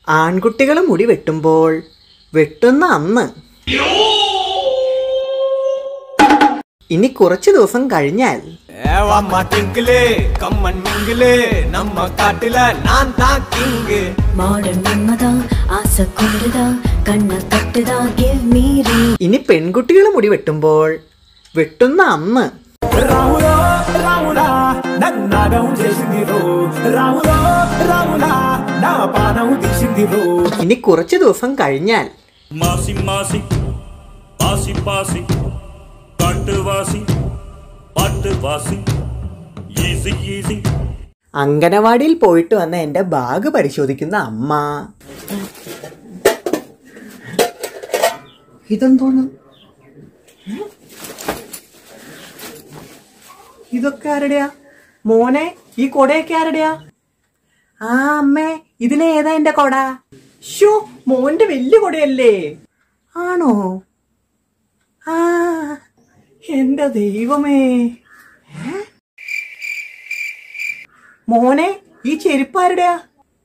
ആൺകുട്ടികൾ മുടി വെട്ടുമ്പോൾ വെട്ടുന്ന അന്ന് ഇനി കുറച്ച് ദിവസം കഴിഞ്ഞാൽ ஏவாம்மா டிங்கிளே கம்மன் மிங்கிளே நம்ம காட்டுல நான் தான் கிங்கு மாடல் மன்மதா ஆசை கொண்டுதா கண்ண தட்டுதா கிவ் மீ ரீ ഇനി പെൺകുട്ടികൾ മുടി വെട്ടുമ്പോൾ വെട്ടുന്ന അന്ന് రాములో రాములా నన్నాగం చేసింది రో రాములో రాములా నా పానం తీసింది రో ഇനി കുറച്ച് ദിവസം കഴിഞ്ഞാൽ மாசி மாசி பாசி பாசி காட்டு வாசி பாட்டு வாசி ஈஸி ஈஸி അങ്കനവാടിയിൽ പോയിട്ട് വന്ന എൻ്റെ ബാഗ് പരിശോധിക്കുന്ന അമ്മ ഇതെന്തോന്ന് ഇതൊക്കെ ആരുടെയാ മോനെ ഈ കൊടയൊക്കെ ആരുടെയാ ആ അമ്മേ ഇതിലെ ഏതാ എന്റെ കൊട ഷോ മോന്റെ വലിയ കൊടയല്ലേ ആണോ ആ എന്റെ ദൈവമേ മോനെ ഈ ചെരുപ്പാരുടെയാ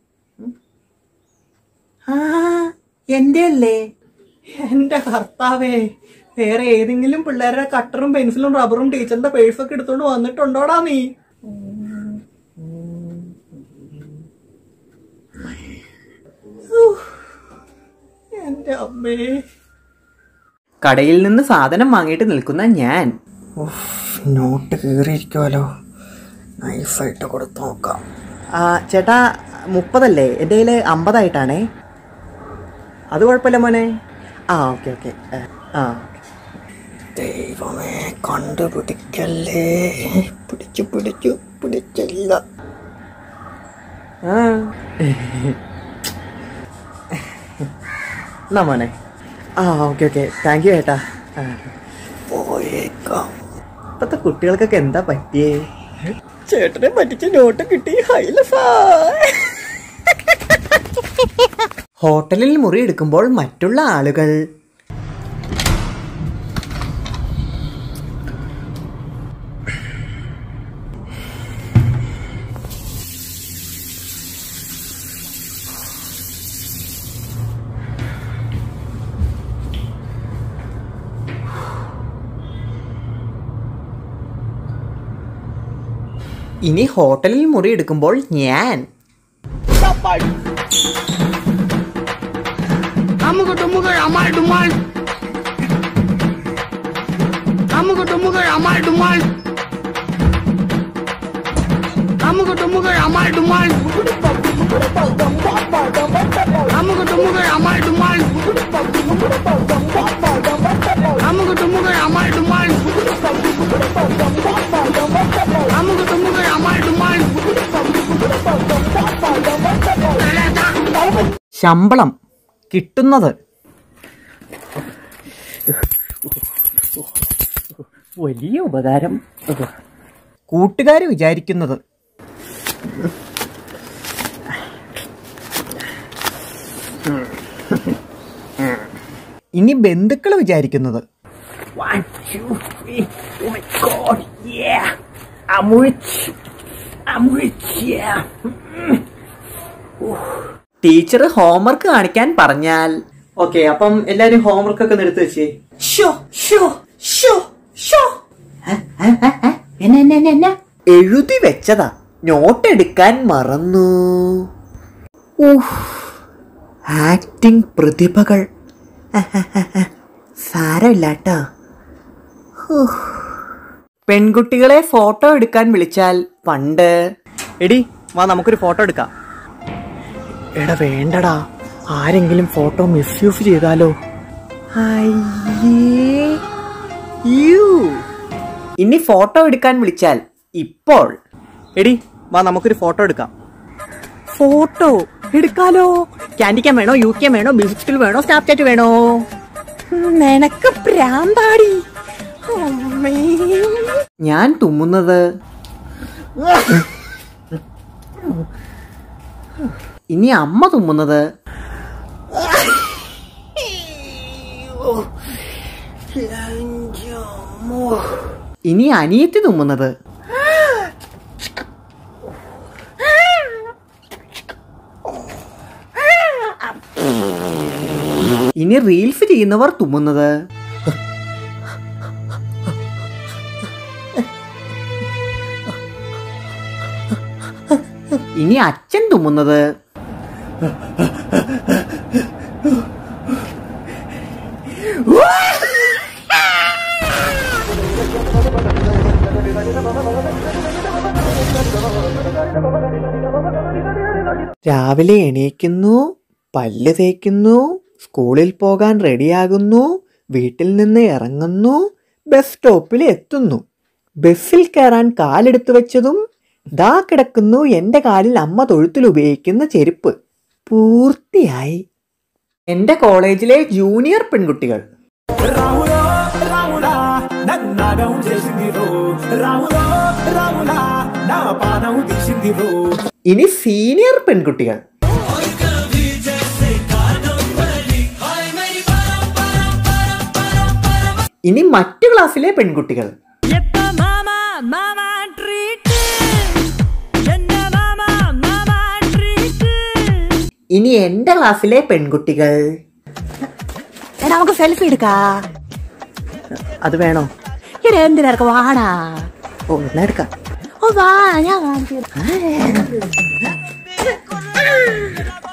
ആ എന്റെ അല്ലേ എന്റെ കർത്താവേ വേറെ ഏതെങ്കിലും പിള്ളേരുടെ കട്ടറും പെൻസിലും റബ്ബറും ടീച്ചറിന്റെ പേഴ്സൊക്കെ എടുത്തോണ്ട് വന്നിട്ടുണ്ടോടാ നീ ഉഫ്. എന്റെ അമ്മേ കടയിൽ നിന്ന് സാധനം വാങ്ങിയിട്ട് നിൽക്കുന്ന ഞാൻ നോട്ട് കീറിയിരിക്കുമല്ലോ നൈസായിട്ട് കൊടുത്ത് നോക്കാം ആ ചേട്ടാ മുപ്പതല്ലേ എൻ്റെ കയ്യിൽ അമ്പതായിട്ടാണേ അത് കുഴപ്പമില്ല മോനെ ആ ഓക്കെ ഓക്കെ ആ ദൈവമേ കണ്ടുപിടിക്കല്ലേ പിടിച്ചു പിടിച്ചു പിടിച്ചില്ല ആ എന്നാ മോനെ ആ ഓക്കെ ഓക്കെ താങ്ക് യു ചേട്ടാ ആ. പോയേക്കാം ഇപ്പത്തെ കുട്ടികൾക്കൊക്കെ എന്താ പറ്റിയേ ചേട്ടനെ പറ്റിച്ച നോട്ട് കിട്ടി ഹൈലസാ ഹോട്ടലിൽ മുറി എടുക്കുമ്പോൾ മറ്റുള്ള ആളുകൾ ഇനി ഹോട്ടലിൽ മുറി എടുക്കുമ്പോൾ ഞാൻ അമുക ടുമുക അമാൽ ഡുമാൽ അമുക ടുമുക അമാൽ ഡുമാൽ അമുക ടുമുക അമാൽ ഡുമാൽ അമുക ടുമുക അമാൽ ഡുമാൽ അമുക ടുമുക അമാൽ ഡുമാൽ അമുക ടുമുക അമാൽ ഡുമാൽ ശമ്പളം കിട്ടുന്നത് വലിയ ഉപകാരം കൂട്ടുകാർ വിചാരിക്കുന്നത് ഇനി ബന്ധുക്കൾ വിചാരിക്കുന്നത് ടീച്ചർ ഹോംവർക്ക് കാണിക്കാൻ പറഞ്ഞാൽ ഓക്കെ അപ്പം എല്ലാരും ഹോംവർക്ക് ഒക്കെ എടുത്ത് വെച്ചേ ഷോ ഷോ ഷോ ഷോ എഴുതി വെച്ചതാ നോട്ട് എടുക്കാൻ മറന്നു ആക്ടിംഗ് പ്രതിഭകൾ സാരമില്ല കേട്ടോ പെൺകുട്ടികളെ ഫോട്ടോ എടുക്കാൻ വിളിച്ചാൽ പണ്ട് എടി വാ നമുക്കൊരു ഫോട്ടോ എടുക്കാം എടാ വേണ്ടടാ ആരെങ്കിലും ഫോട്ടോ മിസ്യൂസ് ചെയ്താലോ അയ്യേ യൂ ഇനി ഫോട്ടോ എടുക്കാൻ വിളിച്ചാൽ ഇപ്പോൾ എടി വാ നമുക്കൊരു ഫോട്ടോ എടുക്കാം ഫോട്ടോ എടുക്കാലോ ക്യാൻഡി ക്യാം വേണോ യു ക്യാം വേണോ ബിസ്റ്റിൽ വേണോ സ്നാപ്ചാറ്റ് വേണോ നിനക്ക് പ്രാന്താടി അമ്മേ. ഞാൻ തുമ്മുന്നത് ഇനി അമ്മ തുമ്മുന്നത് ഇനി അനിയത്തി തുമ്മുന്നത് ഇനി റീൽസ് ചെയ്യുന്നവർ തുമ്മുന്നത് ഇനി അച്ഛൻ തുമ്മുന്നത് രാവിലെ എണീക്കുന്നു പല്ല് തേക്കുന്നു സ്കൂളിൽ പോകാൻ റെഡിയാകുന്നു വീട്ടിൽ നിന്ന് ഇറങ്ങുന്നു ബസ് സ്റ്റോപ്പിൽ എത്തുന്നു ബസ്സിൽ കയറാൻ കാലെടുത്തു വെച്ചതും ദാ കിടക്കുന്നു എൻ്റെ കാലിൽ അമ്മ തൊഴുത്തിൽ ഉപയോഗിക്കുന്ന ചെരുപ്പ് പൂർത്തിയായി എൻ്റെ കോളേജിലെ ജൂനിയർ പെൺകുട്ടികൾ రాములో రాములా నన్నాగం చేసిందిరో రాములో రాములా నా పానం తీసిందిరో ഇനി സീനിയർ പെൺകുട്ടികൾ ഇനി മറ്റു ക്ലാസ്സിലെ പെൺകുട്ടികൾ ഇനി എന്റെ ക്ലാസ്സിലെ പെൺകുട്ടികൾ എടാ നമുക്ക് സെൽഫി എടുക്കാ അത് വേണോ എടാ എന്തിനാ വാടാ ഓ എന്നാ എടുക്കാം ഓ വാ ഞാൻ കാണിച്ചു തരാം.